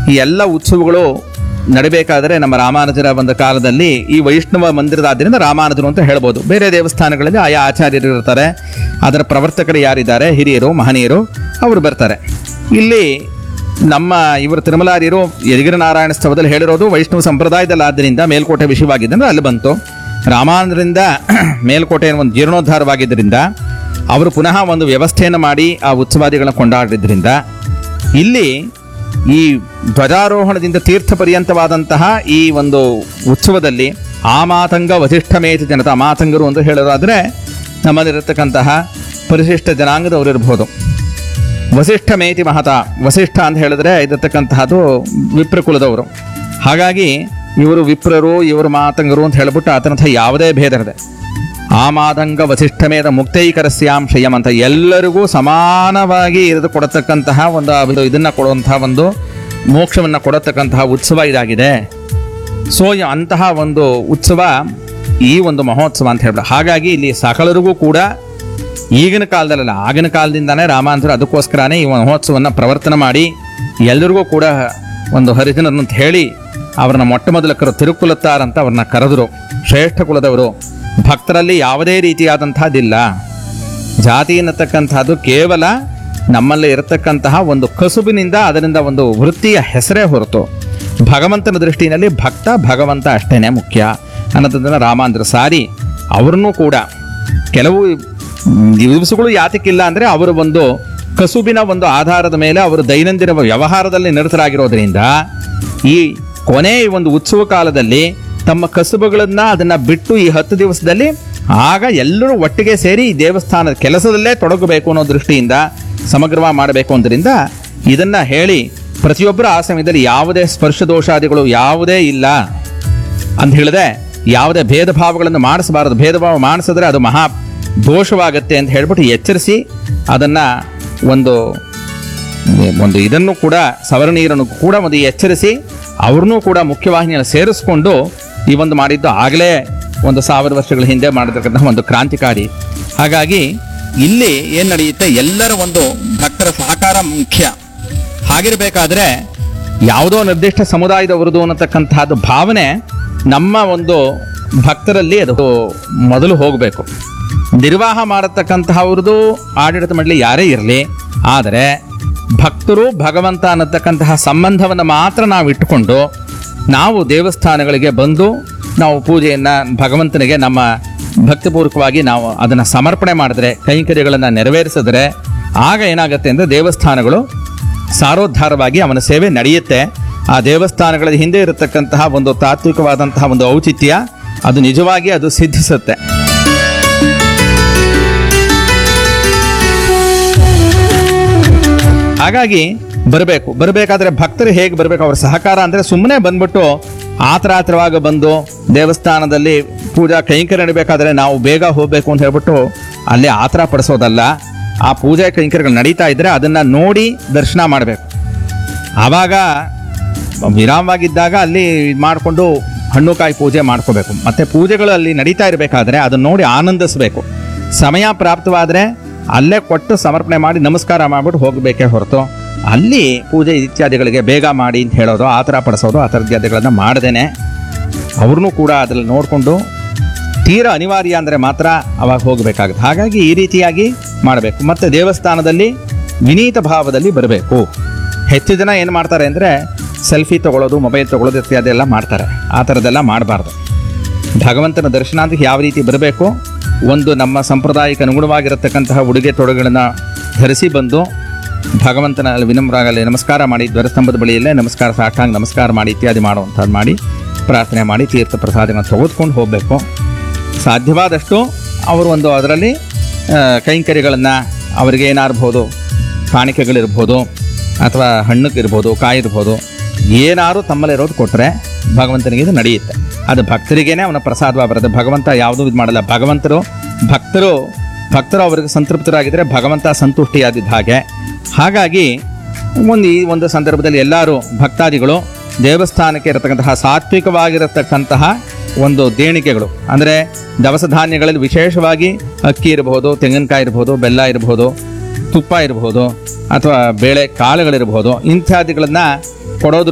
ಈ ಎಲ್ಲ ಉತ್ಸವಗಳು ನಡಿಬೇಕಾದ್ರೆ ನಮ್ಮ ರಾಮಾನುಜರ ಒಂದು ಕಾಲದಲ್ಲಿ ಈ ವೈಷ್ಣವ ಮಂದಿರದಾದ್ರಿಂದ ರಾಮಾನುಜರು ಅಂತ ಹೇಳ್ಬೋದು ಬೇರೆ ದೇವಸ್ಥಾನಗಳಲ್ಲಿ ಆಯಾ ಆಚಾರ್ಯರು ಇರ್ತಾರೆ ಅದರ ಪ್ರವರ್ತಕರು ಯಾರಿದ್ದಾರೆ ಹಿರಿಯರು ಮಹನೀಯರು ಅವರು ಬರ್ತಾರೆ ಇಲ್ಲಿ ನಮ್ಮ ಇವರು ತಿರುಮಲಾರಿಯರು ಯದಿಗಿರಿ ನಾರಾಯಣ ಸ್ತವದಲ್ಲಿ ಹೇಳಿರೋದು ವೈಷ್ಣವ ಸಂಪ್ರದಾಯದಲ್ಲಿ ಆದ್ದರಿಂದ ಮೇಲ್ಕೋಟೆ ವಿಷಯವಾಗಿದ್ದರಿಂದ ಅಲ್ಲಿ ಬಂತು ರಾಮಾನಂದರಿಂದ ಮೇಲ್ಕೋಟೆ ಒಂದು ಜೀರ್ಣೋದ್ಧಾರವಾಗಿದ್ದರಿಂದ ಅವರು ಪುನಃ ಒಂದು ವ್ಯವಸ್ಥೆಯನ್ನು ಮಾಡಿ ಆ ಉತ್ಸವಾದಿಗಳನ್ನ ಕೊಂಡಾಡಿದ್ರಿಂದ ಇಲ್ಲಿ ಈ ಧ್ವಜಾರೋಹಣದಿಂದ ತೀರ್ಥ ಪರ್ಯಂತವಾದಂತಹ ಈ ಒಂದು ಉತ್ಸವದಲ್ಲಿ ಆ ಮಾತಂಗ ವಸಿಷ್ಠಮೇತಿ ಜನತ ಮಾತಂಗರು ಅಂತ ಹೇಳೋದಾದ್ರೆ ನಮ್ಮಲ್ಲಿರತಕ್ಕಂತಹ ಪರಿಶಿಷ್ಟ ಜನಾಂಗದವರು ಇರ್ಬೋದು ವಸಿಷ್ಠ ಮೇತಿ ಮಹತ ವಸಿಷ್ಠ ಅಂತ ಹೇಳಿದ್ರೆ ಇರತಕ್ಕಂತಹದ್ದು ವಿಪ್ರಕುಲದವರು ಹಾಗಾಗಿ ಇವರು ವಿಪ್ರರು ಇವರು ಮಾತಂಗರು ಅಂತ ಹೇಳ್ಬಿಟ್ಟು ಆತನಂಥ ಯಾವುದೇ ಭೇದ ಇದೆ ಆ ಮಾತಂಗ ವಸಿಷ್ಠಮೇದ ಮುಕ್ತೈಕರಸ್ಯಾಂ ಶಯಂ ಅಂತ ಎಲ್ಲರಿಗೂ ಸಮಾನವಾಗಿ ಇರಿದು ಕೊಡತಕ್ಕಂತಹ ಒಂದು ಒಂದು ಇದನ್ನ ಕೊಡುವಂತಹ ಒಂದು ಮೋಕ್ಷವನ್ನು ಕೊಡತಕ್ಕಂತಹ ಉತ್ಸವ ಇದಾಗಿದೆ ಸೊ ಅಂತಹ ಒಂದು ಉತ್ಸವ ಈ ಒಂದು ಮಹೋತ್ಸವ ಅಂತ ಹೇಳ್ಬಿಟ್ಟು ಹಾಗಾಗಿ ಇಲ್ಲಿ ಸಕಲರಿಗೂ ಕೂಡ ಈಗಿನ ಕಾಲದಲ್ಲ ಆಗಿನ ಕಾಲದಿಂದಾನೇ ರಾಮಾಂತರ ಅದಕ್ಕೋಸ್ಕರನೇ ಈ ಮಹೋತ್ಸವವನ್ನು ಪ್ರವರ್ತನ ಮಾಡಿ ಎಲ್ಲರಿಗೂ ಕೂಡ ಒಂದು ಹರಿಜನರು ಅಂತ ಹೇಳಿ ಅವ್ರನ್ನ ಮೊಟ್ಟ ಮೊದಲ ಕರು ತಿರುಕುಲತ್ತಾರ ಅಂತ ಅವ್ರನ್ನ ಕರೆದರು ಶ್ರೇಷ್ಠ ಕುಲದವರು ಭಕ್ತರಲ್ಲಿ ಯಾವುದೇ ರೀತಿಯಾದಂತಹದ್ದಿಲ್ಲ ಜಾತಿ ಅನ್ನತಕ್ಕಂತಹದ್ದು ಕೇವಲ ನಮ್ಮಲ್ಲಿ ಇರತಕ್ಕಂತಹ ಒಂದು ಕಸುಬಿನಿಂದ ಅದರಿಂದ ಒಂದು ವೃತ್ತಿಯ ಹೆಸರೇ ಹೊರತು ಭಗವಂತನ ದೃಷ್ಟಿಯಲ್ಲಿ ಭಕ್ತ ಭಗವಂತ ಅಷ್ಟೇನೆ ಮುಖ್ಯ ಅನ್ನೋದನ್ನ ರಾಮಾಂದ್ರ ಸಾರಿ ಅವ್ರನ್ನೂ ಕೂಡ ಕೆಲವು ದಿವಸಗಳು ಯಾತಕ್ಕಿಲ್ಲ ಅಂದರೆ ಅವರು ಒಂದು ಕಸುಬಿನ ಒಂದು ಆಧಾರದ ಮೇಲೆ ಅವರು ದೈನಂದಿನ ವ್ಯವಹಾರದಲ್ಲಿ ನಿರತರಾಗಿರೋದ್ರಿಂದ ಈ ಕೊನೆ ಈ ಒಂದು ಉತ್ಸವ ಕಾಲದಲ್ಲಿ ತಮ್ಮ ಕಸುಬುಗಳನ್ನ ಅದನ್ನ ಬಿಟ್ಟು ಈ ಹತ್ತು ದಿವಸದಲ್ಲಿ ಆಗ ಎಲ್ಲರೂ ಒಟ್ಟಿಗೆ ಸೇರಿ ಈ ದೇವಸ್ಥಾನದ ಕೆಲಸದಲ್ಲೇ ತೊಡಗಬೇಕು ಅನ್ನೋ ದೃಷ್ಟಿಯಿಂದ ಸಮಗ್ರವಾಗಿ ಮಾಡಬೇಕು ಅಂದ್ರಿಂದ ಇದನ್ನ ಹೇಳಿ ಪ್ರತಿಯೊಬ್ಬರ ಆ ಸಮಯದಲ್ಲಿ ಯಾವುದೇ ಸ್ಪರ್ಶ ದೋಷಾದಿಗಳು ಯಾವುದೇ ಇಲ್ಲ ಅಂತ ಹೇಳಿದೆ ಯಾವುದೇ ಭೇದ ಭಾವಗಳನ್ನು ಮಾಡಿಸಬಾರದು ಭೇದ ಭಾವ ಮಾಡಿಸಿದ್ರೆ ಅದು ಮಹಾ ದೋಷವಾಗತ್ತೆ ಅಂತ ಹೇಳ್ಬಿಟ್ಟು ಎಚ್ಚರಿಸಿ ಅದನ್ನ ಒಂದು ಒಂದು ಇದನ್ನು ಕೂಡ ಸವರ್ಣೀಯರನ್ನು ಕೂಡ ಒಂದು ಎಚ್ಚರಿಸಿ ಅವ್ರನ್ನೂ ಕೂಡ ಮುಖ್ಯವಾಹಿನಿಯನ್ನು ಸೇರಿಸ್ಕೊಂಡು ಈ ಒಂದು ಮಾಡಿದ್ದು ಆಗಲೇ ಒಂದು ಸಾವಿರ ವರ್ಷಗಳ ಹಿಂದೆ ಮಾಡಿರ್ತಕ್ಕಂತಹ ಒಂದು ಕ್ರಾಂತಿಕಾರಿ ಹಾಗಾಗಿ ಇಲ್ಲಿ ಏನು ನಡೆಯುತ್ತೆ ಎಲ್ಲರ ಒಂದು ಭಕ್ತರ ಸಹಕಾರ ಮುಖ್ಯ ಹಾಗಿರಬೇಕಾದ್ರೆ ಯಾವುದೋ ನಿರ್ದಿಷ್ಟ ಸಮುದಾಯದವರದು ಅನ್ನತಕ್ಕಂತಹದ್ದು ಭಾವನೆ ನಮ್ಮ ಒಂದು ಭಕ್ತರಲ್ಲಿ ಅದು ಮೊದಲು ಹೋಗಬೇಕು ನಿರ್ವಾಹ ಮಾಡತಕ್ಕಂತಹವ್ರದ್ದು ಆಡಳಿತ ಮಂಡಳಿ ಯಾರೇ ಇರಲಿ ಆದರೆ ಭಕ್ತರು ಭಗವಂತ ಅನ್ನತಕ್ಕಂತಹ ಸಂಬಂಧವನ್ನು ಮಾತ್ರ ನಾವು ಇಟ್ಟುಕೊಂಡು ನಾವು ದೇವಸ್ಥಾನಗಳಿಗೆ ಬಂದು ನಾವು ಪೂಜೆಯನ್ನು ಭಗವಂತನಿಗೆ ನಮ್ಮ ಭಕ್ತಿಪೂರ್ವಕವಾಗಿ ನಾವು ಅದನ್ನು ಸಮರ್ಪಣೆ ಮಾಡಿದ್ರೆ ಕೈಂಕರ್ಯಗಳನ್ನು ನೆರವೇರಿಸಿದ್ರೆ ಆಗ ಏನಾಗುತ್ತೆ ಅಂದರೆ ದೇವಸ್ಥಾನಗಳು ಸಾರೋದ್ಧಾರವಾಗಿ ಅವನ ಸೇವೆ ನಡೆಯುತ್ತೆ ಆ ದೇವಸ್ಥಾನಗಳ ಹಿಂದೆ ಇರತಕ್ಕಂತಹ ಒಂದು ತಾತ್ವಿಕವಾದಂತಹ ಒಂದು ಔಚಿತ್ಯ ಅದು ನಿಜವಾಗಿ ಅದು ಸಿದ್ಧಿಸುತ್ತೆ ಹಾಗಾಗಿ ಬರಬೇಕು ಬರಬೇಕಾದ್ರೆ ಭಕ್ತರು ಹೇಗೆ ಬರಬೇಕು ಅವ್ರ ಸಹಕಾರ ಅಂದರೆ ಸುಮ್ಮನೆ ಬಂದ್ಬಿಟ್ಟು ಆತರ ಆತರವಾಗ ಬಂದು ದೇವಸ್ಥಾನದಲ್ಲಿ ಪೂಜಾ ಕೈಂಕರ್ಯ ನಡಿಬೇಕಾದ್ರೆ ನಾವು ಬೇಗ ಹೋಗಬೇಕು ಅಂತ ಹೇಳ್ಬಿಟ್ಟು ಅಲ್ಲಿ ಆತರ ಪಡಿಸೋದಲ್ಲ ಆ ಪೂಜೆ ಕೈಂಕರ್ಯಗಳು ನಡೀತಾ ಇದ್ರೆ ಅದನ್ನ ನೋಡಿ ದರ್ಶನ ಮಾಡಬೇಕು ಆವಾಗ ವಿರಾಮವಾಗಿದ್ದಾಗ ಅಲ್ಲಿ ಇದ್ ಮಾಡಿಕೊಂಡು ಹಣ್ಣು ಕಾಯಿ ಪೂಜೆ ಮಾಡ್ಕೋಬೇಕು ಮತ್ತೆ ಪೂಜೆಗಳು ಅಲ್ಲಿ ನಡೀತಾ ಇರಬೇಕಾದ್ರೆ ಅದನ್ನ ನೋಡಿ ಆನಂದಿಸಬೇಕು ಸಮಯ ಪ್ರಾಪ್ತವಾದರೆ ಅಲ್ಲೇ ಕೊಟ್ಟು ಸಮರ್ಪಣೆ ಮಾಡಿ ನಮಸ್ಕಾರ ಮಾಡಿಬಿಟ್ಟು ಹೋಗಬೇಕೇ ಹೊರತು ಅಲ್ಲಿ ಪೂಜೆ ಇತ್ಯಾದಿಗಳಿಗೆ ಬೇಗ ಮಾಡಿ ಅಂತ ಹೇಳೋದು ಆ ಥರ ಪಡಿಸೋದು ಆ ಥರ ಇತ್ಯಾದಿಗಳನ್ನು ಮಾಡ್ದೇನೆ ಅವ್ರನ್ನೂ ಕೂಡ ಅದ್ರಲ್ಲಿ ನೋಡಿಕೊಂಡು ತೀರಾ ಅನಿವಾರ್ಯ ಅಂದರೆ ಮಾತ್ರ ಅವಾಗ ಹೋಗಬೇಕಾಗುತ್ತೆ ಹಾಗಾಗಿ ಈ ರೀತಿಯಾಗಿ ಮಾಡಬೇಕು ಮತ್ತು ದೇವಸ್ಥಾನದಲ್ಲಿ ವಿನೀತ ಭಾವದಲ್ಲಿ ಬರಬೇಕು ಹೆಚ್ಚು ಜನ ಏನು ಮಾಡ್ತಾರೆ ಅಂದರೆ ಸೆಲ್ಫಿ ತಗೊಳ್ಳೋದು ಮೊಬೈಲ್ ತಗೊಳ್ಳೋದು ಇತ್ಯಾದಿ ಎಲ್ಲ ಮಾಡ್ತಾರೆ ಆ ಥರದ್ದೆಲ್ಲ ಮಾಡಬಾರ್ದು ಭಗವಂತನ ದರ್ಶನಾಂತಕ್ಕೆ ಯಾವ ರೀತಿ ಬರಬೇಕು ಒಂದು ನಮ್ಮ ಸಂಪ್ರದಾಯಕ್ಕೆ ಅನುಗುಣವಾಗಿರತಕ್ಕಂತಹ ಉಡುಗೆ ತೊಡುಗೆಗಳನ್ನು ಧರಿಸಿ ಬಂದು ಭಗವಂತನ ವಿನಮ್ರಾಗಲಿ ನಮಸ್ಕಾರ ಮಾಡಿ ಧ್ವರಸ್ತಂಭದ ಬಳಿಯಲ್ಲೇ ನಮಸ್ಕಾರ ಸಾಷ್ಟಾಂಗ ನಮಸ್ಕಾರ ಮಾಡಿ ಇತ್ಯಾದಿ ಮಾಡುವಂಥದ್ದು ಮಾಡಿ ಪ್ರಾರ್ಥನೆ ಮಾಡಿ ತೀರ್ಥ ಪ್ರಸಾದಗಳನ್ನು ತೆಗೆದುಕೊಂಡು ಹೋಗಬೇಕು ಸಾಧ್ಯವಾದಷ್ಟು ಅವರು ಒಂದು ಅದರಲ್ಲಿ ಕೈಂಕರ್ಯಗಳನ್ನು ಅವರಿಗೆ ಏನಾರ್ಬೋದು ಕಾಣಿಕೆಗಳಿರ್ಬೋದು ಅಥವಾ ಹಣ್ಣಕ್ಕಿರ್ಬೋದು ಕಾಯಿ ಇರ್ಬೋದು ಏನಾರು ತಮ್ಮಲ್ಲಿರೋದು ಕೊಟ್ಟರೆ ಭಗವಂತನಿಗೆ ಇದು ನಡೆಯುತ್ತೆ ಅದು ಭಕ್ತರಿಗೇನೆ ಅವನ ಪ್ರಸಾದವಾಗಿ ಬರುತ್ತೆ ಭಗವಂತ ಯಾವುದೂ ಇದು ಮಾಡಲ್ಲ ಭಗವಂತರು ಭಕ್ತರು ಭಕ್ತರು ಅವರಿಗೆ ಸಂತೃಪ್ತರಾಗಿದ್ದರೆ ಭಗವಂತ ಸಂತುಷ್ಟಿಯಾದಿದ್ದ ಹಾಗೆ ಹಾಗಾಗಿ ಒಂದು ಈ ಒಂದು ಸಂದರ್ಭದಲ್ಲಿ ಎಲ್ಲರೂ ಭಕ್ತಾದಿಗಳು ದೇವಸ್ಥಾನಕ್ಕೆ ಇರತಕ್ಕಂತಹ ಸಾತ್ವಿಕವಾಗಿರತಕ್ಕಂತಹ ಒಂದು ದೇಣಿಗೆಗಳು ಅಂದರೆ ದವಸ ಧಾನ್ಯಗಳಲ್ಲಿ ವಿಶೇಷವಾಗಿ ಅಕ್ಕಿ ಇರಬಹುದು ತೆಂಗಿನಕಾಯಿ ಇರಬಹುದು ಬೆಲ್ಲ ಇರಬಹುದು ತುಪ್ಪ ಇರಬಹುದು ಅಥವಾ ಬೇಳೆ ಕಾಳುಗಳಿರ್ಬೋದು ಇಂತ್ಯಾದಿಗಳನ್ನ ಕೊಡೋದ್ರ